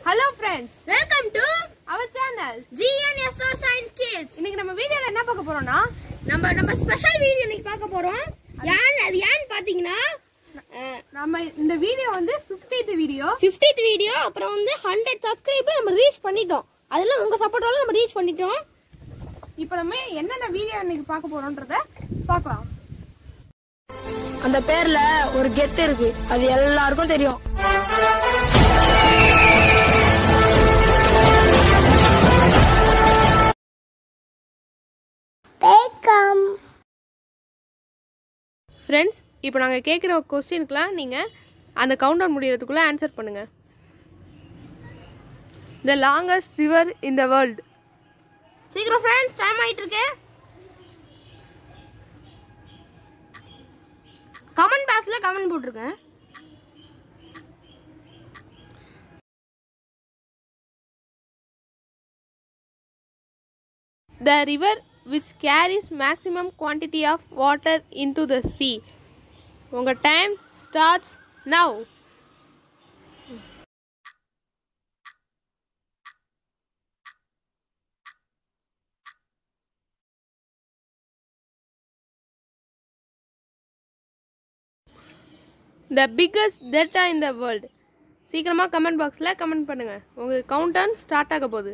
Hello friends welcome to our channel G N S R science kids இன்னைக்கு நம்ம வீடியோல என்ன பார்க்க போறோம்னா நம்ம நம்ம ஸ்பெஷல் வீடியோ இன்னைக்கு பார்க்க போறோம் ஏன் அது ஏன்னு பாத்தீங்கன்னா நம்ம இந்த வீடியோ வந்து 50th வீடியோ ஃபிஃப்டித் வீடியோ அப்புறம் வந்து ஹண்ட்ரட் சப்ஸ்கிரைபர் நம்ம ரீச் பண்ணிட்டோம் அதெல்லாம் உங்க சப்போர்ட்டால நம்ம ரீச் பண்ணிட்டோம் இப்போ நம்ம என்னென்ன வீடியோ இன்னைக்கு பார்க்க போறோம்ன்றத பார்க்கலாம் அந்த பேர்ல ஒரு கெத்து இருக்கு அது எல்லாருக்கும் தெரியும் ஃப்ரெண்ட்ஸ் இப்போ நாங்கள் கேட்குற கொஸ்டினுக்குலாம் நீங்கள் அந்த கவுண்டர் முடியறதுக்குள்ளே ஆன்சர் பண்ணுங்க the longest river in the world சீக்கிரம் ஃப்ரெண்ட்ஸ் டைம் ஆயிட்டு இருக்கு கமெண்ட் பாக்ஸ்ல கமெண்ட் போட்டிருக்கேன் the river which carries maximum quantity of water into the sea உங்கள் time starts now the biggest டெட்டா இன் த வேர்ல்டு சீக்கிரமாக கமெண்ட் பாக்ஸில் கமெண்ட் பண்ணுங்கள் உங்கள் கவுண்ட் டவுன் ஸ்டார்ட் ஆக போகுது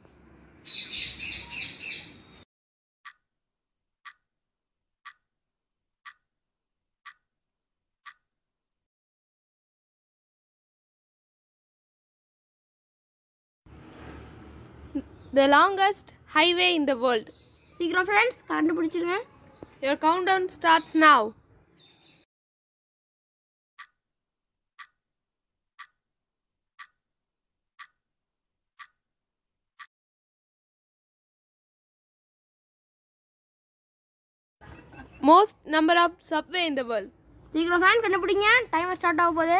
the longest highway in the world சீக்கிரம் ஃப்ரெண்ட்ஸ் கண்டுபிடிச்சிருங்க Your countdown starts now. Most number of subway in the world. சீக்கிரம் ஃப்ரெண்ட் கண்டுபிடிங்க டைம் ஸ்டார்ட் ஆக போகுது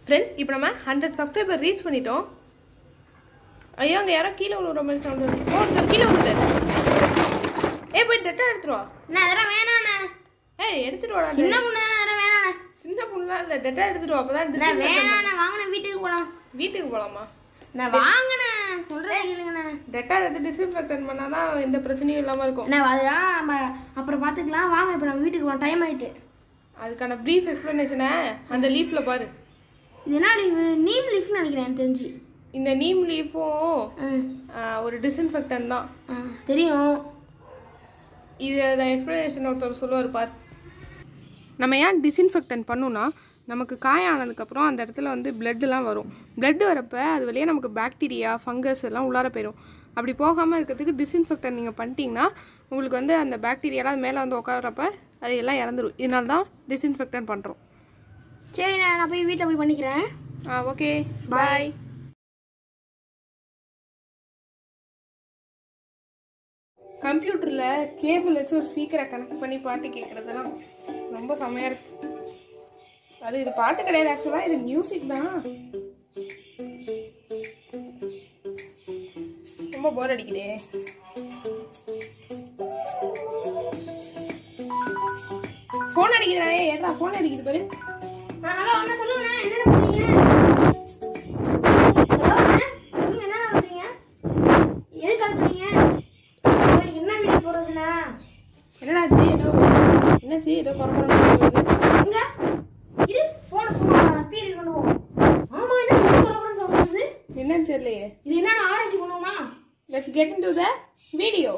ஃப்ரெண்ட்ஸ் இப்போ நம்ம ஹண்ட்ரட் சப்ஸ்கிரைபர் ரீச் பண்ணிட்டோம் ஐயோ அங்கே யாரோ கீழே விழுற மாதிரி சவுண்ட் வருது ஓ ஒருத்தர் கீழே விழுது ஏய் போய் டெட்டா எடுத்துட்டு வா நான் அதெல்லாம் வேணாண்ணே ஏய் எடுத்துட்டு வாடா சின்ன பொண்ணு தானே அதெல்லாம் வேணாண்ணே சின்ன பொண்ணுலாம் இல்லை டெட்டா எடுத்துட்டு வா அப்பதான் நான் disinfect பண்ண- வேணாண்ணே வாங்கினேன் வீட்டுக்கு போகலாம் வீட்டுக்கு போகலாமா நான் வாங்கினேன் சொல்கிறேன் கேளுங்கண்ணே டெட்டா எடுத்து டிஸ்இன்ஃபெக்டன் பண்ணாதான் எந்த பிரச்சனையும் இல்லாமல் இருக்கும் அண்ணா அதெல்லாம் நம்ம அப்புறம் பார்த்துக்கலாம் வாங்க இப்போ நம்ம வீட்டுக்கு போகலாம் டைம் ஆயிட்டு அதுக்கான ப்ரீஃப் எக்ஸ்ப்ளனேஷனை அந்த லீஃப்ல பாரு இது என்ன லீஃப் நீம் லீஃப்னு நினைக்கிறேன் எனக்கு தெரிஞ்சு இந்த நீம் லீஃபும் ஆ ஒரு டிஸ்இன்ஃபெக்டன் தான் ஆ தெரியும் இது எக்ஸ்ப்ளனேஷன் ஒருத்தர் சொல்லுவார் பார் நம்ம ஏன் டிஸ்இன்ஃபெக்டன் பண்ணோம்னா நமக்கு காயம் ஆனதுக்கப்புறம் அந்த இடத்துல வந்து பிளட்டுலாம் வரும் blood வரப்ப அது வழியாக நமக்கு பாக்டீரியா ஃபங்கஸ் எல்லாம் உள்ளார போயிடும் அப்படி போகாமல் இருக்கிறதுக்கு டிஸ்இன்ஃபெக்டன் நீங்கள் பண்ணிட்டீங்கன்னா உங்களுக்கு வந்து அந்த பாக்டீரியாலாம் மேலே வந்து உட்காரப்ப அது எல்லாம் இறந்துரும் இதனால தான் டிஸ்இன்ஃபெக்டன் பண்ணுறோம் சரி நான் நான் போய் வீட்டில் போய் பண்ணிக்கிறேன் ஆ ஓகே பாய் கம்ப்யூட்டரில் கேபிள் வச்சு ஒரு ஸ்பீக்கரை கனெக்ட் பண்ணி பாட்டு கேட்குறதெல்லாம் ரொம்ப செம்மையாக இருக்கு அது இது பாட்டு கிடையாது ஆக்சுவலாக இது மியூசிக் தான் ரொம்ப போர் அடிக்குதே ஃபோன் அடிக்குதுடா ஏடா ஃபோன் அடிக்குது பாரு ஹலோ அண்ணா சொல்லுங்கண்ணா என்னென்ன பண்ணீங்க ஹலோ அண்ணா சொல்லுங்க என்னென்ன பண்ணுறீங்க எது கால் பண்ணீங்க உங்களுக்கு என்ன வீடியோ போடுறதுண்ணா என்னடாச்சு ஏதோ என்னாச்சு ஏதோ குறை எங்க இது ஃபோனை ஃபோன் ஸ்பீக்கர் கொண்டு போவோம் ஆமா என்ன குறகுறன்னு சொல்றது என்னன்னு தெரியலையே இது என்னன்னு ஆராய்ச்சி பண்ணுவோமா let's get into the video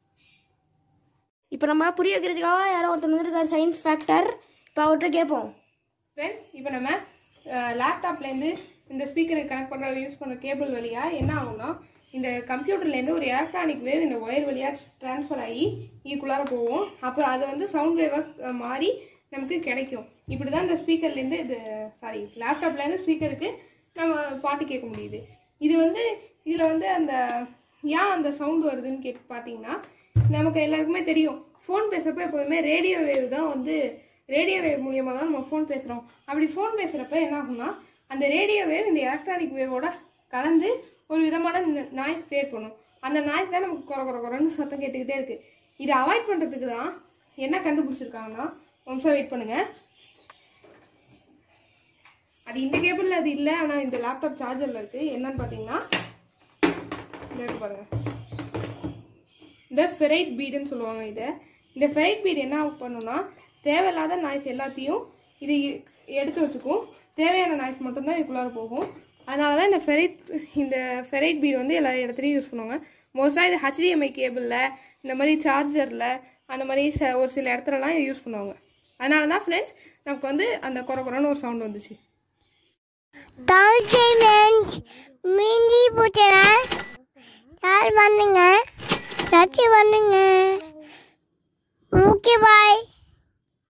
இப்போ நம்ம புரிய வைக்கிறதுக்காக யாரோ ஒருத்தர் வந்திருக்காரு சயின்ஸ் ஃபேக்டர் இப்போ அவர்கிட்ட கேட்போம் ஃப்ரெண்ட்ஸ் இப்போ நம்ம லேப்டாப்லேருந்து இந்த ஸ்பீக்கரை கனெக்ட் பண்ணுற யூஸ் பண்ணுற கேபிள் வழியாக என்ன ஆகும்னா இந்த கம்ப்யூட்டர்லேருந்து ஒரு எலக்ட்ரானிக் வேவ் இந்த ஒயர் வழியாக ட்ரான்ஸ்ஃபர் ஆகி இதுக்குள்ளார போகும் அப்போ அது வந்து சவுண்ட் வேவாக மாறி நமக்கு கிடைக்கும் இப்படி தான் இந்த ஸ்பீக்கர்லேருந்து இது சாரி லேப்டாப்லேருந்து ஸ்பீக்கருக்கு நம்ம பாட்டு கேட்க முடியுது இது வந்து இதில் வந்து அந்த ஏன் அந்த சவுண்ட் வருதுன்னு கேட்டு பார்த்தீங்கன்னா நமக்கு எல்லாருக்குமே தெரியும் ஃபோன் பேசுகிறப்ப எப்போதுமே ரேடியோ வேவ் தான் வந்து ரேடியோ வேவ் மூலியமாக தான் நம்ம ஃபோன் பேசுகிறோம் அப்படி ஃபோன் பேசுகிறப்ப என்ன ஆகும்னா அந்த ரேடியோ வேவ் இந்த எலக்ட்ரானிக் வேவோட கலந்து ஒரு விதமான நாய்ஸ் கிரியேட் பண்ணும் அந்த நாய்ஸ் தான் நமக்கு குறை குறை குறைன்னு சத்தம் கேட்டுக்கிட்டே இருக்கு இதை அவாய்ட் பண்ணுறதுக்கு தான் என்ன கண்டுபிடிச்சிருக்காங்கன்னா வம்சம் வெயிட் பண்ணுங்க அது இந்த கேபிளில் அது இல்லை ஆனால் இந்த லேப்டாப் சார்ஜரில் இருக்குது என்னன்னு பார்த்தீங்கன்னா இந்த இருக்கு பாருங்க இந்த ஃபெரைட் பீடுன்னு சொல்லுவாங்க இதை இந்த ஃபெரைட் பீடு என்ன பண்ணுன்னா தேவையில்லாத நாய்ஸ் எல்லாத்தையும் இது எடுத்து வச்சுக்கும் தேவையான நாய்ஸ் மட்டும்தான் இதுக்குள்ளார போகும் அதனால தான் இந்த ஃபெரைட் இந்த ஃபெரைட் பீடு வந்து எல்லா இடத்துலையும் யூஸ் பண்ணுவாங்க மோஸ்ட்டாக இது ஹெச்டிஎம்ஐ கேபிளில் இந்த மாதிரி சார்ஜரில் அந்த மாதிரி ச ஒரு சில இடத்துலலாம் இது யூஸ் பண்ணுவாங்க அதனால தான் ஃப்ரெண்ட்ஸ் நமக்கு வந்து அந்த குறை குறைன்னு ஒரு சவுண்ட் வந்துச்சு டால்கேமெண்ட் மிஞ்சி பூச்சனா யார் பண்ணுங்க சச்சி பண்ணுங்க ஓகே பாய்